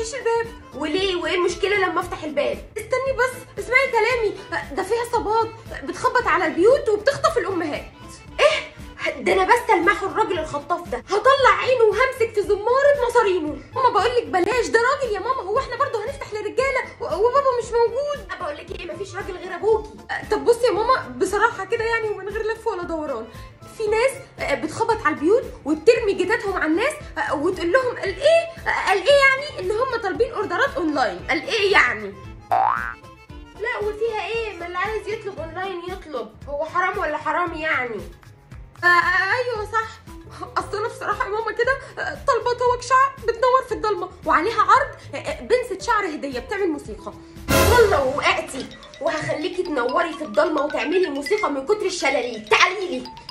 تفتحيش الباب وليه وايه المشكله لما افتح الباب استني بس اسمعي كلامي ده في عصابات بتخبط على البيوت وبتخطف الامهات ايه ده انا بس المحه الراجل الخطاف ده هطلع عينه وهمسك في زماره مصارينه ماما بقول لك بلاش ده راجل يا ماما هو احنا برضه هنفتح لرجاله و- وبابا مش موجود بقول لك ايه مفيش راجل غير ابوكي أه، طب بصي يا ماما بصراحه كده يعني ومن غير لف ولا دوران في ناس أه، بتخبط على البيوت وبترمي جتاتهم على الناس أه، وتقول لهم قال ايه أه، قال ايه يعني ان هم طالبين اوردرات اونلاين قال ايه يعني لا وفيها ايه ما اللي عايز يطلب اونلاين يطلب هو حرام ولا حرام يعني آه آه، ايوه صح اصل انا بصراحه يا ماما كده آه، طالبه طوق شعر بتنور في الضلمه وعليها عرض آه، آه، بنسة شعر هديه بتعمل موسيقى والله وقعتي وهخليكي تنوري في الضلمه وتعملي موسيقى من كتر الشلاليت تعالي لي